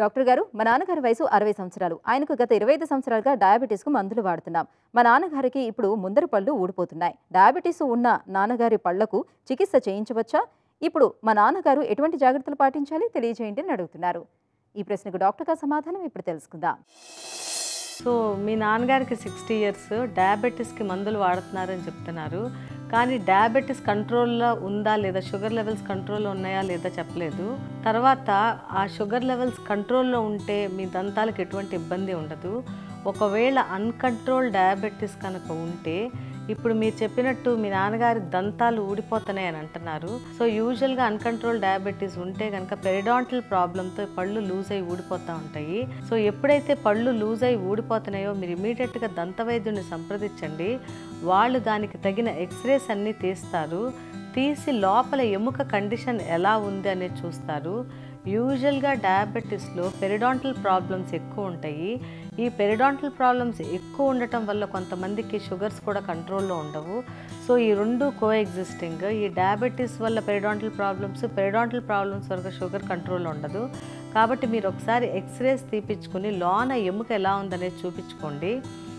doctor గారు మా నాన్నగారి వయసు అరవై సంవత్సరాలు ఆయనకు గత ఇరవై ఐదు సంవత్సరాలుగా డయాబెటీస్కు మందులు వాడుతున్నాం మా నాన్నగారికి ఇప్పుడు ముందర పళ్ళు ఊడిపోతున్నాయి డయాబెటీస్ ఉన్న నాన్నగారి పళ్లకు చికిత్స చేయించవచ్చా ఇప్పుడు మా నాన్నగారు ఎటువంటి జాగ్రత్తలు పాటించాలి తెలియజేయండి అని అడుగుతున్నారు ఈ ప్రశ్నకు డాక్టర్ గారు సమాధానం ఇప్పుడు తెలుసుకుందాం సో మీ నాన్నగారికి సిక్స్టీ ఇయర్స్ డయాబెటీస్కి మందులు వాడుతున్నారని చెప్తున్నారు కానీ డయాబెటీస్ కంట్రోల్లో ఉందా లేదా షుగర్ లెవెల్స్ కంట్రోల్లో ఉన్నాయా లేదా చెప్పలేదు తర్వాత ఆ షుగర్ లెవెల్స్ కంట్రోల్లో ఉంటే మీ దంతాలకు ఎటువంటి ఇబ్బంది ఉండదు ఒకవేళ అన్కంట్రోల్ డయాబెటీస్ కనుక ఉంటే ఇప్పుడు మీరు చెప్పినట్టు మీ నాన్నగారి దంతాలు ఊడిపోతున్నాయి అని అంటున్నారు సో యూజువల్గా అన్కంట్రోల్ డయాబెటీస్ ఉంటే కనుక పెరిడాంటల్ ప్రాబ్లంతో పళ్ళు లూజ్ అయి ఊడిపోతూ ఉంటాయి సో ఎప్పుడైతే పళ్ళు లూజ్ అయి ఊడిపోతున్నాయో మీరు ఇమీడియట్గా దంత వైద్యుని సంప్రదించండి వాళ్ళు దానికి తగిన ఎక్స్రేస్ అన్నీ తీస్తారు తీసి లోపల ఎముక కండిషన్ ఎలా ఉంది అనేది చూస్తారు యూజువల్గా డయాబెటీస్లో పెరిడాంటల్ ప్రాబ్లమ్స్ ఎక్కువ ఉంటాయి ఈ పెరిడాంటల్ ప్రాబ్లమ్స్ ఎక్కువ ఉండటం వల్ల కొంతమందికి షుగర్స్ కూడా కంట్రోల్లో ఉండవు సో ఈ రెండు కో ఎగ్జిస్టింగ్ ఈ డయాబెటీస్ వల్ల పెరిడాంటల్ ప్రాబ్లమ్స్ పెరిడాంటల్ ప్రాబ్లమ్స్ వరకు షుగర్ కంట్రోల్లో ఉండదు కాబట్టి మీరు ఒకసారి ఎక్స్రేస్ తీపించుకుని లోన ఎముక ఎలా ఉందనేది చూపించుకోండి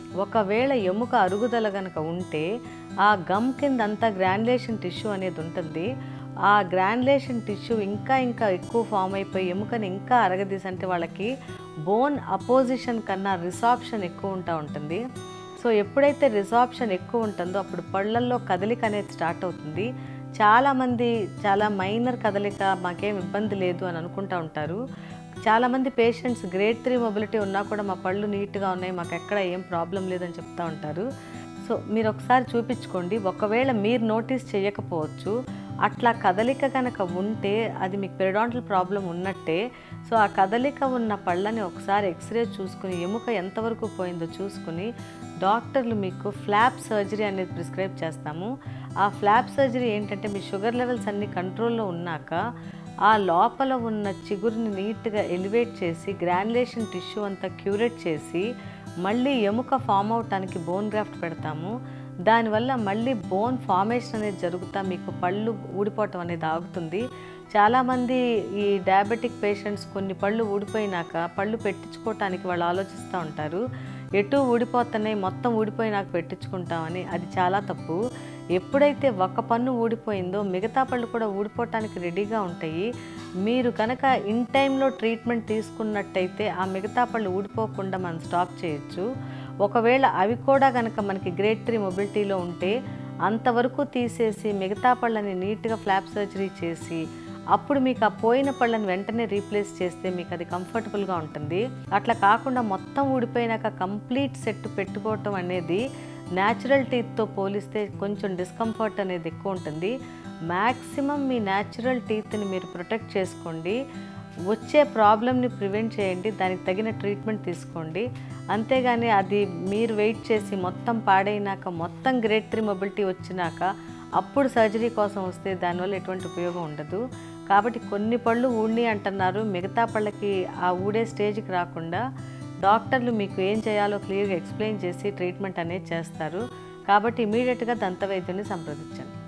ఒకవేళ ఎముక అరుగుదల కనుక ఉంటే ఆ గమ్ కింద అంతా గ్రాన్యులేషన్ టిష్యూ అనేది ఉంటుంది ఆ గ్రాన్యులేషన్ టిష్యూ ఇంకా ఇంకా ఎక్కువ ఫామ్ అయిపోయి ఎముకని ఇంకా అరగదీసి అంటే వాళ్ళకి బోన్ అపోజిషన్ కన్నా రిసాప్షన్ ఎక్కువ ఉంటా ఉంటుంది సో ఎప్పుడైతే రిసాప్షన్ ఎక్కువ ఉంటుందో అప్పుడు పళ్ళల్లో కదలిక అనేది స్టార్ట్ అవుతుంది చాలామంది చాలా మైనర్ కదలిక మాకేం ఇబ్బంది లేదు అని అనుకుంటా ఉంటారు చాలామంది పేషెంట్స్ గ్రేడ్ త్రీ మొబిలిటీ ఉన్నా కూడా మా పళ్ళు నీట్గా ఉన్నాయి మాకు ఎక్కడ ఏం ప్రాబ్లం లేదని చెప్తా ఉంటారు సో మీరు ఒకసారి చూపించుకోండి ఒకవేళ మీరు నోటీస్ చేయకపోవచ్చు అట్లా కదలిక కనుక ఉంటే అది మీకు పెరిడాంటల్ ప్రాబ్లం ఉన్నట్టే సో ఆ కదలిక ఉన్న పళ్ళని ఒకసారి ఎక్స్రే చూసుకుని ఎముక ఎంతవరకు పోయిందో చూసుకుని డాక్టర్లు మీకు ఫ్లాప్ సర్జరీ అనేది ప్రిస్క్రైబ్ చేస్తాము ఆ ఫ్లాప్ సర్జరీ ఏంటంటే మీ షుగర్ లెవెల్స్ అన్ని కంట్రోల్లో ఉన్నాక ఆ లోపల ఉన్న చిగురుని నీట్గా ఎలివేట్ చేసి గ్రాన్యులేషన్ టిష్యూ అంతా క్యూరేట్ చేసి మళ్ళీ ఎముక ఫామ్ అవటానికి బోన్ గ్రాఫ్ట్ పెడతాము దానివల్ల మళ్ళీ బోన్ ఫార్మేషన్ అనేది జరుగుతా మీకు పళ్ళు ఊడిపోవటం అనేది ఆగుతుంది చాలామంది ఈ డయాబెటిక్ పేషెంట్స్ కొన్ని పళ్ళు ఊడిపోయినాక పళ్ళు పెట్టించుకోవటానికి వాళ్ళు ఆలోచిస్తూ ఉంటారు ఎటు ఊడిపోతున్నాయి మొత్తం ఊడిపోయినాక పెట్టించుకుంటామని అది చాలా తప్పు ఎప్పుడైతే ఒక పన్ను ఊడిపోయిందో మిగతా పళ్ళు కూడా ఊడిపోవటానికి రెడీగా ఉంటాయి మీరు కనుక ఇన్ టైంలో ట్రీట్మెంట్ తీసుకున్నట్టయితే ఆ మిగతా పళ్ళు ఊడిపోకుండా మనం స్టాప్ చేయొచ్చు ఒకవేళ అవి కూడా కనుక మనకి గ్రేడ్ త్రీ మొబిలిటీలో ఉంటే అంతవరకు తీసేసి మిగతా పళ్ళని నీట్గా ఫ్లాప్ సర్జరీ చేసి అప్పుడు మీకు ఆ పోయిన పళ్ళని వెంటనే రీప్లేస్ చేస్తే మీకు అది కంఫర్టబుల్గా ఉంటుంది అట్లా కాకుండా మొత్తం ఊడిపోయినాక కంప్లీట్ సెట్ పెట్టుకోవటం అనేది న్యాచురల్ టీత్తో పోలిస్తే కొంచెం డిస్కంఫర్ట్ అనేది ఎక్కువ ఉంటుంది మ్యాక్సిమం మీ న్యాచురల్ టీత్ని మీరు ప్రొటెక్ట్ చేసుకోండి వచ్చే ప్రాబ్లమ్ని ప్రివెంట్ చేయండి దానికి తగిన ట్రీట్మెంట్ తీసుకోండి అంతేగాని అది మీరు వెయిట్ చేసి మొత్తం పాడైనాక మొత్తం గ్రేడ్ త్రీ మొబిలిటీ వచ్చినాక అప్పుడు సర్జరీ కోసం వస్తే దానివల్ల ఎటువంటి ఉపయోగం ఉండదు కాబట్టి కొన్ని పళ్ళు ఊడి అంటున్నారు మిగతా పళ్ళకి ఆ ఊడే స్టేజ్కి రాకుండా డాక్టర్లు మీకు ఏం చేయాలో క్లియర్గా ఎక్స్ప్లెయిన్ చేసి ట్రీట్మెంట్ అనేది చేస్తారు కాబట్టి ఇమీడియట్గా దంత వైద్యుని సంప్రదించండి